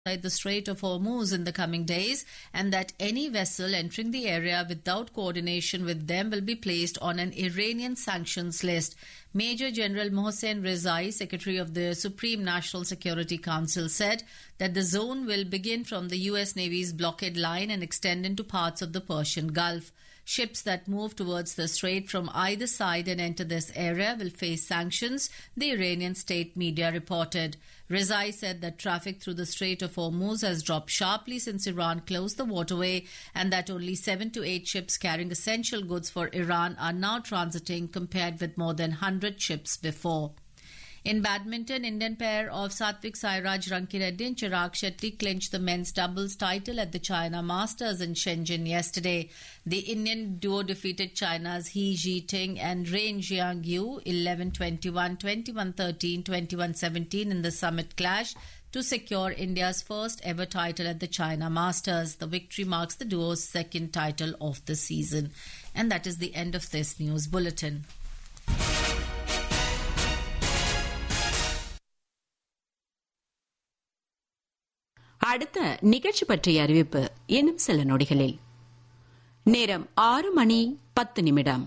the Strait of Hormuz in the coming days, and that any vessel entering the area without coordination with them will be placed on an Iranian sanctions list. Major General Mohsen Rezai, Secretary of the Supreme National Security Council, said that the zone will begin from the U.S. Navy's blockade line and extend into parts of the Persian Gulf. Ships that move towards the strait from either side and enter this area will face sanctions, the Iranian state media reported. Rezai said that traffic through the Strait of Hormuz has dropped sharply since Iran closed the waterway and that only seven to eight ships carrying essential goods for Iran are now transiting compared with more than 100 ships before. In badminton, Indian pair of Satvik Sairaj Rankireddy and Chirag Shetty clinched the men's doubles title at the China Masters in Shenzhen yesterday. The Indian duo defeated China's He Jiting and Rain Jiangyu 11-21, 21-13, 21-17 in the summit clash to secure India's first ever title at the China Masters. The victory marks the duo's second title of the season. And that is the end of this news bulletin. அடுத்த நிகழ்ச்சி பற்றிய அறிவிப்பு இன்னும் சில நொடிகளில் நேரம் ஆறு மணி பத்து நிமிடம்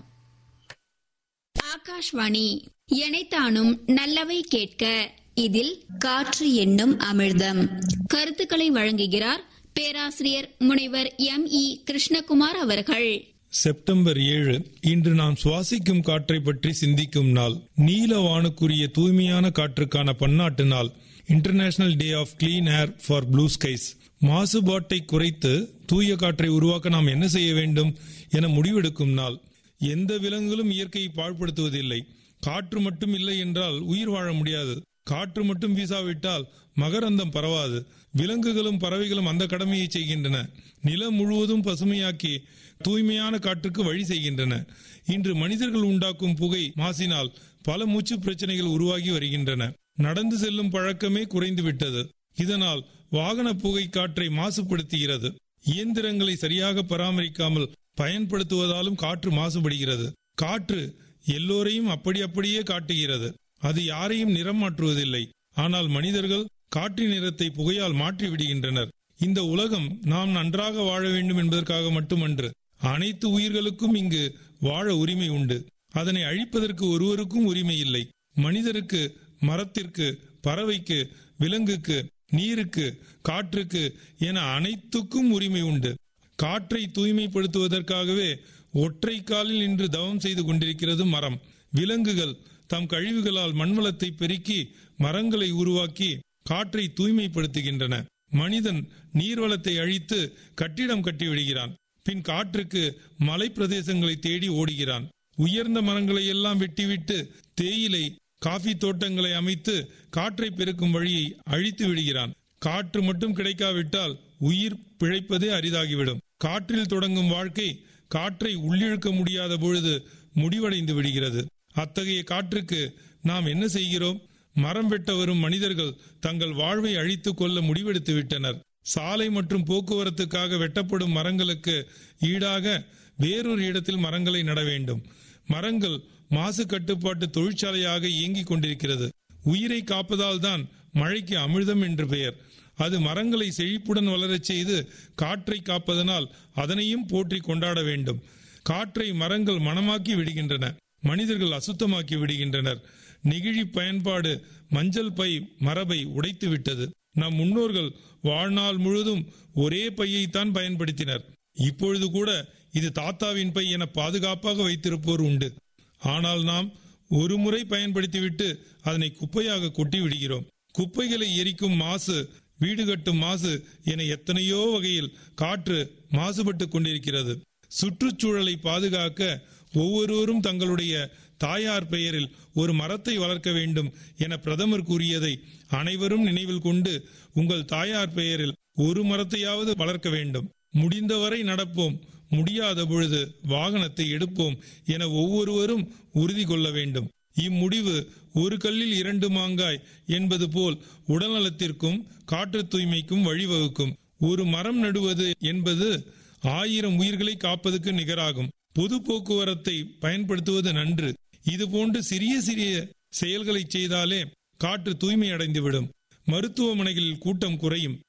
ஆகாஷ்வாணி எனைத்தானும் நல்லவை கேட்க இதில் காற்று என்னும் அமிர்தம் கருத்துக்களை வழங்குகிறார் பேராசிரியர் முனைவர் எம் இ கிருஷ்ணகுமார் அவர்கள் செப்டம்பர் ஏழு இன்று நாம் சுவாசிக்கும் காற்றை பற்றி சிந்திக்கும் நாள் நீல வானுக்குரிய தூய்மையான காற்றுக்கான பன்னாட்டு நாள் international day of clean air for blue skies மாசுபாட்டை குறைத்து தூய காற்றை உருவாக்க நாம் என்ன செய்ய வேண்டும் என முடிவெடுக்கும் நாள் எந்த விலங்குகளும் இயற்கையை பாழ்படுத்துவதில்லை காற்று மட்டும் இல்லை என்றால் உயிர் வாழ முடியாது காற்று மட்டும் வீசாவிட்டால் மகரந்தம் பரவாது விலங்குகளும் பறவைகளும் அந்த கடமையை செய்கின்றன நிலம் முழுவதும் பசுமையாக்கி தூய்மையான காற்றுக்கு வழி செய்கின்றன இன்று மனிதர்கள் உண்டாக்கும் புகை மாசினால் பல மூச்சு பிரச்சனைகள் உருவாகி வருகின்றன நடந்து செல்லும் பழக்கமே குறைந்து விட்டது இதனால் வாகன புகை காற்றை மாசுபடுத்துகிறது இயந்திரங்களை சரியாக பராமரிக்காமல் பயன்படுத்துவதாலும் காற்று மாசுபடுகிறது காற்று எல்லோரையும் அப்படி அப்படியே காட்டுகிறது அது யாரையும் நிறம் மாற்றுவதில்லை ஆனால் மனிதர்கள் காற்றின் நிறத்தை புகையால் மாற்றி விடுகின்றனர் இந்த உலகம் நாம் நன்றாக வாழ வேண்டும் என்பதற்காக மட்டுமன்று அனைத்து உயிர்களுக்கும் இங்கு வாழ உரிமை உண்டு அதனை அழிப்பதற்கு ஒருவருக்கும் உரிமை இல்லை மனிதருக்கு மரத்திற்கு பறவைக்கு விலங்குக்கு நீருக்கு காற்றுக்கு என அனைத்துக்கும் உரிமை உண்டு காற்றை தூய்மைப்படுத்துவதற்காகவே ஒற்றை காலில் நின்று தவம் செய்து கொண்டிருக்கிறது மரம் விலங்குகள் தம் கழிவுகளால் மண்வளத்தை பெருக்கி மரங்களை உருவாக்கி காற்றை தூய்மைப்படுத்துகின்றன மனிதன் நீர்வளத்தை அழித்து கட்டிடம் கட்டிவிடுகிறான் பின் காற்றுக்கு மலை பிரதேசங்களை தேடி ஓடுகிறான் உயர்ந்த மரங்களை எல்லாம் வெட்டிவிட்டு தேயிலை காஃபி தோட்டங்களை அமைத்து காற்றை பெருக்கும் வழியை அழித்து விடுகிறான் காற்று மட்டும் கிடைக்காவிட்டால் உயிர் பிழைப்பதே அரிதாகிவிடும் காற்றில் தொடங்கும் வாழ்க்கை காற்றை உள்ளிழுக்க முடியாத பொழுது முடிவடைந்து விடுகிறது அத்தகைய காற்றுக்கு நாம் என்ன செய்கிறோம் மரம் வெட்ட வரும் மனிதர்கள் தங்கள் வாழ்வை அழித்துக் கொள்ள முடிவெடுத்து விட்டனர் சாலை மற்றும் போக்குவரத்துக்காக வெட்டப்படும் மரங்களுக்கு ஈடாக வேறொரு இடத்தில் மரங்களை நட வேண்டும் மரங்கள் மாசு கட்டுப்பாட்டு தொழிற்சாலையாக இயங்கிக் கொண்டிருக்கிறது உயிரை காப்பதால் தான் மழைக்கு அமிர்தம் என்று பெயர் அது மரங்களை செழிப்புடன் வளரச் செய்து காற்றை காப்பதனால் அதனையும் போற்றி கொண்டாட வேண்டும் காற்றை மரங்கள் மனமாக்கி விடுகின்றன மனிதர்கள் அசுத்தமாக்கி விடுகின்றனர் நெகிழி பயன்பாடு மஞ்சள் பை மரபை உடைத்து விட்டது நம் முன்னோர்கள் வாழ்நாள் முழுதும் ஒரே பையைத்தான் பயன்படுத்தினர் இப்பொழுது கூட இது தாத்தாவின் பை என பாதுகாப்பாக வைத்திருப்போர் உண்டு ஆனால் நாம் ஒரு முறை பயன்படுத்திவிட்டு அதனை குப்பையாக கொட்டி விடுகிறோம் குப்பைகளை எரிக்கும் மாசு வீடு கட்டும் மாசு என எத்தனையோ வகையில் காற்று மாசுபட்டு கொண்டிருக்கிறது சுற்றுச்சூழலை பாதுகாக்க ஒவ்வொருவரும் தங்களுடைய தாயார் பெயரில் ஒரு மரத்தை வளர்க்க வேண்டும் என பிரதமர் கூறியதை அனைவரும் நினைவில் கொண்டு உங்கள் தாயார் பெயரில் ஒரு மரத்தையாவது வளர்க்க வேண்டும் முடிந்தவரை நடப்போம் முடியாத பொழுது வாகனத்தை எடுப்போம் என ஒவ்வொருவரும் உறுதி கொள்ள வேண்டும் இம்முடிவு ஒரு கல்லில் இரண்டு மாங்காய் என்பது போல் உடல்நலத்திற்கும் காற்று தூய்மைக்கும் வழிவகுக்கும் ஒரு மரம் நடுவது என்பது ஆயிரம் உயிர்களை காப்பதற்கு நிகராகும் பொது போக்குவரத்தை பயன்படுத்துவது நன்று இது போன்று சிறிய சிறிய செயல்களை செய்தாலே காற்று தூய்மை அடைந்துவிடும் மருத்துவமனைகளில் கூட்டம் குறையும்